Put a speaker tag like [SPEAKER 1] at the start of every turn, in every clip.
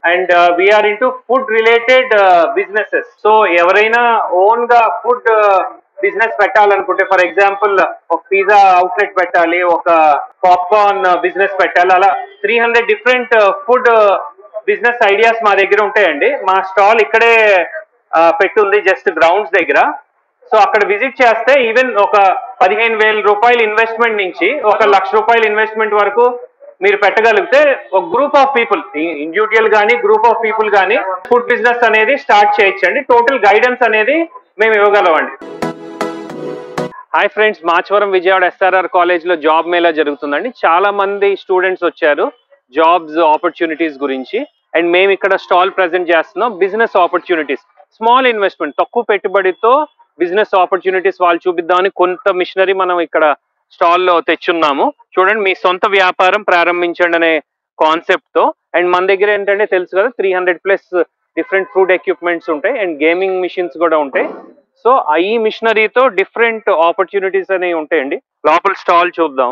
[SPEAKER 1] and we're into food related businesses so ఎవరైనా own గా food business పెట్టాలనుకుంటే for example ఒక పిజ్జా అవుట్లెట్ పెట్టాలి ఒక పాప్కార్న్ బిజినెస్ పెట్టాలి అలా three hundred different food business ideas మా దగ్గర ఉంటాయండి మా స్టాల్ ఇక్కడే ఆ, పెట్టుంది జస్ట్ గ్రౌండ్స్ దగ్గర సో అక్కడ విజిట్ చేస్తే ఈవెన్ ఒక పదిహేను వేల రూపాయల ఇన్వెస్ట్మెంట్ నుంచి ఒక లక్ష రూపాయల ఇన్వెస్ట్మెంట్ వరకు మీరు పెట్టగలిగితే ఒక గ్రూప్ ఆఫ్ పీపుల్ ఇండివిజువల్ కానీ గ్రూప్ ఆఫ్ పీపుల్ కానీ ఫుడ్ బిజినెస్ అనేది స్టార్ట్ చేయొచ్చండి టోటల్ గైడెన్స్ అనేది మేము ఇవ్వగలమండి hi friends Machavaram Vijayawada S R R college లో జాబ్ మేళా జరుగుతుందండి చాలా మంది స్టూడెంట్స్ వచ్చారు జాబ్స్ ఆపర్చునిటీస్ గురించి అండ్ మేము ఇక్కడ స్టాల్ ప్రెజెంట్ చేస్తున్నాం బిజినెస్ ఆపర్చునిటీస్ స్మాల్ ఇన్వెస్ట్మెంట్ తక్కువ పెట్టుబడితో బిజినెస్ ఆపర్చునిటీస్ వాళ్ళు చూపిద్దామని కొంత మిషనరీ మనం ఇక్కడ స్టాల్లో తెచ్చున్నాము చూడండి మీ సొంత వ్యాపారం ప్రారంభించండి అనే కాన్సెప్ట్ తో అండ్ మన దగ్గర ఏంటంటే తెలుసు కదా three hundred plus different food equipments ఉంటాయి అండ్ గేమింగ్ మిషన్స్ కూడా ఉంటాయి సో ఈ మిషనరీతో డిఫరెంట్ ఆపర్చునిటీస్ అనేవి ఉంటాయండి లోపల స్టాల్ చూద్దాం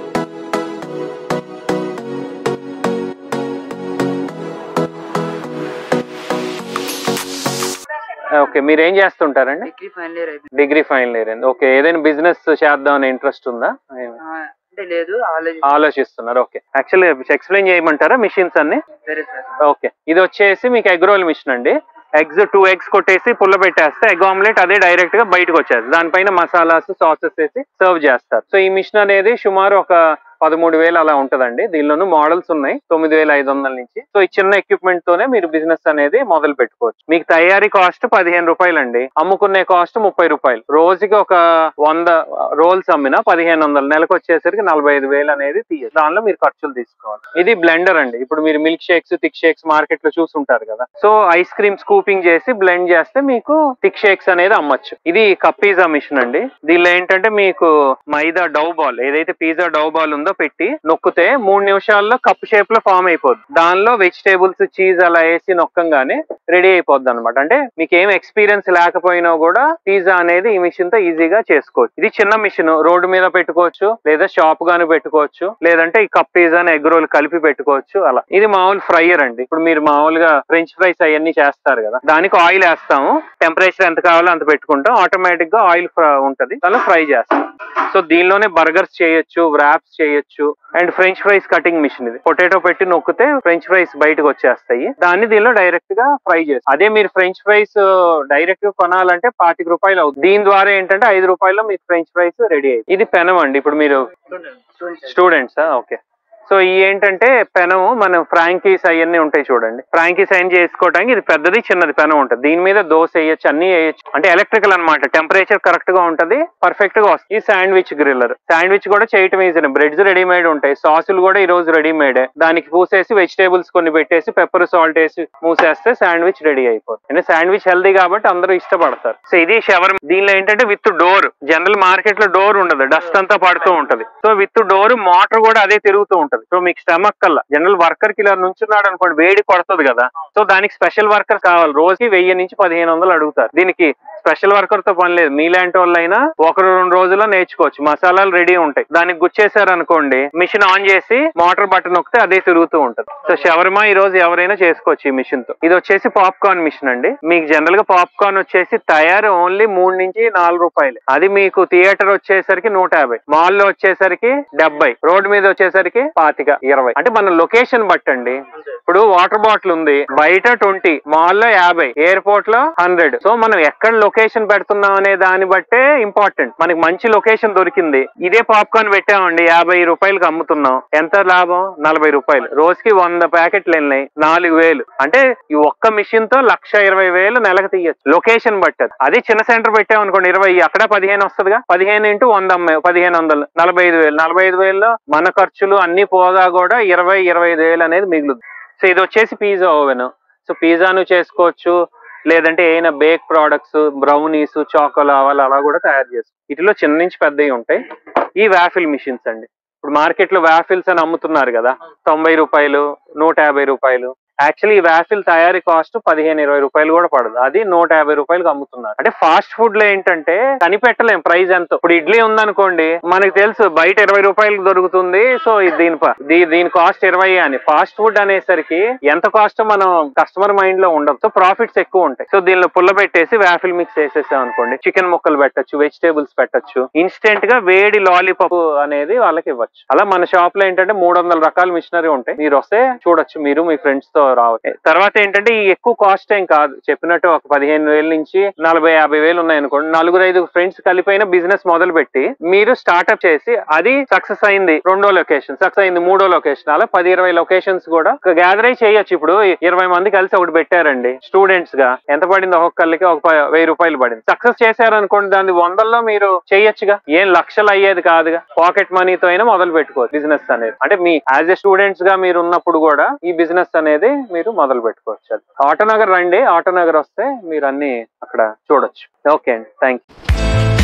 [SPEAKER 1] ఓకే మీరు ఏం చేస్తుంటారండి
[SPEAKER 2] డిగ్రీ ఫైనల్ ఇయర్ అయిపోయింది
[SPEAKER 1] డిగ్రీ ఫైనల్ ఇయర్ అండి ఓకే ఏదైనా బిజినెస్ చేద్దాం అనే ఇంట్రెస్ట్ ఉందా
[SPEAKER 2] ఆ, అంటే లేదు ఆలోచి
[SPEAKER 1] ఆలోచిస్తున్నారు ఓకే యాక్చువల్లీ ఎక్స్ప్లెయిన్ చేయమంటారా మిషన్స్ అన్ని
[SPEAKER 2] సరే సార్
[SPEAKER 1] ఓకే ఇది వచ్చేసి మీకు ఎగ్ రోల్ మిషన్ అండి ఎగ్స్ టూ ఎగ్స్ కొట్టేసి పుల్ల పెట్టేస్తే ఎగ్ ఆమ్లెట్ అదే డైరెక్ట్ గా బయటకు వచ్చేస్తుంది దానిపైన మసాలాస్ సాసెస్ వేసి సర్వ్ చేస్తారు సో ఈ మిషన్ అనేది సుమారు ఒక పదమూడు వేలు అలా ఉంటదండి దీనిలోనూ మోడల్స్ ఉన్నాయి తొమ్మిది వేల ఐదు వందల నుంచి సో ఈ చిన్న ఎక్విప్మెంట్ తోనే మీరు బిజినెస్ అనేది మొదలు పెట్టుకోవచ్చు మీకు తయారీ కాస్ట్ పదిహేను రూపాయలు అండి అమ్ముకునే కాస్ట్ ముప్పై రూపాయలు రోజుకి ఒక వంద రోల్స్ అమ్మినా పదిహేను వందలు నెలకు వచ్చేసరికి నలభై ఐదు వేలు అనేది తీయచ్చు దానిలో మీరు ఖర్చులు తీసుకోవాలి ఇది బ్లెండర్ అండి ఇప్పుడు మీరు milk shakes thick shakes market లో చూసుంటారు కదా సో ఐస్ క్రీమ్ స్కూపింగ్ చేసి బ్లెండ్ చేస్తే మీకు థిక్ షేక్స్ అనేది అమ్మచ్చు ఇది కప్ పిజ్జా మిషన్ అండి దీనిలో ఏంటంటే మీకు మైదా డౌ బాల్ ఏదైతే పిజ్జా డౌ బాల్ ఉందో పెట్టి నొక్కితే మూడు నిమిషాల్లో కప్ షేప్ లో ఫామ్ అయిపోద్ది దానిలో వెజిటేబుల్స్ చీజ్ అలా వేసి నొక్కంగానే రెడీ అయిపోద్ది అనమాట అంటే మీకు ఏం ఎక్స్పీరియన్స్ లేకపోయినా కూడా పిజ్జా అనేది ఈ మిషన్ తో ఈజీగా చేసుకోవచ్చు ఇది చిన్న మిషన్ రోడ్డు మీద పెట్టుకోవచ్చు లేదా షాప్ గాని పెట్టుకోవచ్చు లేదంటే ఈ కప్ పిజ్జా ఎగ్ రోల్ కలిపి పెట్టుకోవచ్చు అలా ఇది మామూలు ఫ్రైయర్ అండి ఇప్పుడు మీరు మామూలుగా ఫ్రెంచ్ ఫ్రైస్ అవన్నీ చేస్తారు కదా దానికి ఆయిల్ వేస్తాము టెంపరేచర్ ఎంత కావాలో అంత పెట్టుకుంటాం ఆటోమేటిక్ గా ఆయిల్ ఉంటది దానిలో ఫ్రై చేస్తాం సో దీనిలోనే బర్గర్స్ చేయొచ్చు వ్రాప్స్ చేయొచ్చు and french fries cutting machine ఇది పొటాటో పెట్టి నొక్కితే ఫ్రెంచ్ ఫ్రైస్ బయటకు వచ్చేస్తాయి దాన్ని దీనిలో డైరెక్ట్ గా ఫ్రై చేస్తాం అదే మీరు ఫ్రెంచ్ ఫ్రైస్ డైరెక్ట్ గా కొనాలంటే పాతిక రూపాయలు అవుతుంది దీని ద్వారా ఏంటంటే ఐదు రూపాయల్లో మీకు ఫ్రెంచ్ ఫ్రైస్ రెడీ అయ్యి ఇది పెనం అండి ఇప్పుడు మీరు
[SPEAKER 2] స్టూడెంట్
[SPEAKER 1] స్టూడెంట్సా ఓకే సో ఈ ఏంటంటే పెనము మనం ఫ్రాంకీస్ అవన్నీ ఉంటాయి చూడండి ఫ్రాంకీస్ అయిన చేసుకోవడానికి ఇది పెద్దది చిన్నది పెనం ఉంటుంది దీని మీద దోశ వేయచ్చు అన్ని వేయచ్చు అంటే ఎలక్ట్రికల్ అన్నమాట టెంపరేచర్ కరెక్ట్ గా ఉంటది పర్ఫెక్ట్ గా వస్తుంది ఈ శాండ్విచ్ గ్రిల్లర్ శాండ్విచ్ కూడా చేయటం ఈజీ బ్రెడ్స్ రెడీమేడ్ ఉంటాయి సాసులు కూడా ఈ రోజు రెడీమేడ్ దానికి పూసేసి వెజిటేబుల్స్ కొన్ని పెట్టేసి పెప్పర్ సాల్ట్ వేసి మూసేస్తే శాండ్విచ్ రెడీ అయిపోతుంది అంటే శాండ్విచ్ హెల్దీ కాబట్టి అందరూ ఇష్టపడతారు సో ఇది షవర్ దీనిలో ఏంటంటే విత్ డోర్ జనరల్ మార్కెట్ లో డోర్ ఉండదు డస్ట్ అంతా పడుతూ ఉంటది సో విత్ డోర్ మోటార్ కూడా అదే తిరుగుతూ ఉంటది సో మీకు స్టమక్ కల్లా జనరల్ వర్కర్ కి ఇలా నుంచున్నాడు అనుకోండి వేడి కొడుతుంది కదా సో దానికి స్పెషల్ వర్కర్ కావాలి రోజుకి వెయ్యి నుంచి పదిహేను వందలు అడుగుతారు దీనికి స్పెషల్ వర్కర్ తో పని లేదు మీలాంటి వాళ్ళైనా ఒకరు రెండు రోజుల్లో నేర్చుకోవచ్చు మసాలాలు రెడీ ఉంటాయి దానికి గుచ్చేసారు అనుకోండి మిషన్ ఆన్ చేసి మోటార్ బటన్ నొక్కితే అదే తిరుగుతూ ఉంటది సో షవర్మా ఈ రోజు ఎవరైనా చేసుకోవచ్చు ఈ మిషన్ తో ఇది వచ్చేసి పాప్కార్న్ మిషన్ అండి మీకు జనరల్ గా పాప్కార్న్ వచ్చేసి తయారు ఓన్లీ మూడు నుంచి నాలుగు రూపాయలు అది మీకు థియేటర్ వచ్చేసరికి నూట యాభై మాల్ లో వచ్చేసరికి డెబ్బై రోడ్ మీద వచ్చేసరికి పాతిక ఇరవై అంటే మన లొకేషన్ బట్టండి ఇప్పుడు వాటర్ బాటిల్ ఉంది బయట ట్వంటీ మాల్ లో యాభై ఎయిర్పోర్ట్ లో హండ్రెడ్ సో మనం ఎక్కడ లొకేషన్ పెడుతున్నాం అనే దాన్ని బట్టే ఇంపార్టెంట్ మనకి మంచి లొకేషన్ దొరికింది ఇదే పాప్కార్న్ పెట్టామండి యాభై రూపాయలకి అమ్ముతున్నాం ఎంత లాభం నలభై రూపాయలు రోజుకి వంద ప్యాకెట్లు వెళ్ళినాయి నాలుగు వేలు అంటే ఈ ఒక్క మిషన్ తో లక్ష ఇరవై వేలు నెలకు తీయచ్చు లొకేషన్ బట్టది అదే చిన్న సెంటర్ పెట్టామనుకోండి ఇరవై అక్కడ పదిహేను వస్తుందిగా పదిహేను ఇంటూ వంద అమ్మాయి పదిహేను వందలు నలభై ఐదు వేలు నలభై ఐదు వేలలో మన ఖర్చులు అన్ని పోగా కూడా ఇరవై ఇరవై ఐదు వేలు అనేది మిగులుతుంది సో ఇది వచ్చేసి పిజ్జా ఓవెన్ సో పిజ్జాను చేసుకోవచ్చు లేదంటే ఏమైనా బేక్ ప్రోడక్ట్స్ బ్రౌనీస్ చాకోలావాలు అలా కూడా తయారు చేసుకోవచ్చు వీటిలో చిన్న నుంచి పెద్దవి ఉంటాయి ఈ వ్యాఫిల్ మిషన్స్ అండి ఇప్పుడు మార్కెట్ లో వ్యాఫిల్స్ అని అమ్ముతున్నారు కదా తొంభై రూపాయలు నూట యాభై రూపాయలు యాక్చువల్లీ ఈ వ్యాఫిల్ తయారీ కాస్ట్ పదిహేను ఇరవై రూపాయలు కూడా పడదు అది నూట యాభై రూపాయలకు అమ్ముతున్నారు అంటే ఫాస్ట్ ఫుడ్ లో ఏంటంటే కనిపెట్టలేం ప్రైస్ ఎంత ఇప్పుడు ఇడ్లీ ఉందనుకోండి మనకు తెలుసు బయట ఇరవై రూపాయలకు దొరుకుతుంది సో ఇది దీని ప- దీ- దీని కాస్ట్ ఇరవై అని ఫాస్ట్ ఫుడ్ అనేసరికి ఎంత కాస్ట్ మనం కస్టమర్ మైండ్ లో ఉండదు సో ప్రాఫిట్స్ ఎక్కువ ఉంటాయి సో దీనిలో పుల్ల పెట్టేసి వ్యాఫిల్ మిక్స్ వేసేసాం అనుకోండి చికెన్ ముక్కలు పెట్టొచ్చు వెజిటేబుల్స్ పెట్టొచ్చు ఇన్స్టెంట్ గా వేడి లాలీపాప్ అనేది వాళ్ళకి ఇవ్వచ్చు అలా మన షాప్ లో ఏంటంటే మూడు వందల రకాల మిషనరీ ఉంటాయి మీరు వస్తే చూడొచ్చు మీరు మీ ఫ్రెండ్స్ తో రావచ్చు తర్వాత ఏంటంటే ఈ ఎక్కువ కాస్ట్ ఏం కాదు చెప్పినట్టు ఒక పదిహేను వేల నుంచి నలభై యాభై వేలు ఉన్నాయి అనుకోండి నలుగురు ఐదు ఫ్రెండ్స్ కలిపైన బిజినెస్ మొదలు పెట్టి మీరు స్టార్ట్అప్ చేసి అది సక్సెస్ అయింది రెండో లొకేషన్ సక్సెస్ అయింది మూడో లొకేషన్ అలా పది ఇరవై లొకేషన్స్ కూడా గ్యాదర్ అయి చేయొచ్చు ఇప్పుడు ఇరవై మంది కలిసి ఒకటి పెట్టారండి స్టూడెంట్స్ గా ఎంత పడింది ఒక్కొక్కరికి ఒక ప- వెయ్యి రూపాయలు పడింది సక్సెస్ చేశారు అనుకోండి దాని వందల్లో మీరు చేయొచ్చుగా ఏం లక్షలు అయ్యేది కాదుగా పాకెట్ మనీతో అయినా మొదలు పెట్టుకోవచ్చు బిజినెస్ అనేది అంటే మీ యాజ్ ఎ స్టూడెంట్స్ గా మీరు ఉన్నప్పుడు కూడా ఈ బిజినెస్ అనేది మీరు మొదలు పెట్టుకోవచ్చు అది ఆటోనగర్ రండి ఆటోనగర్ వస్తే మీరు అన్ని అక్కడ చూడొచ్చు ఓకే అండి థ్యాంక్ యూ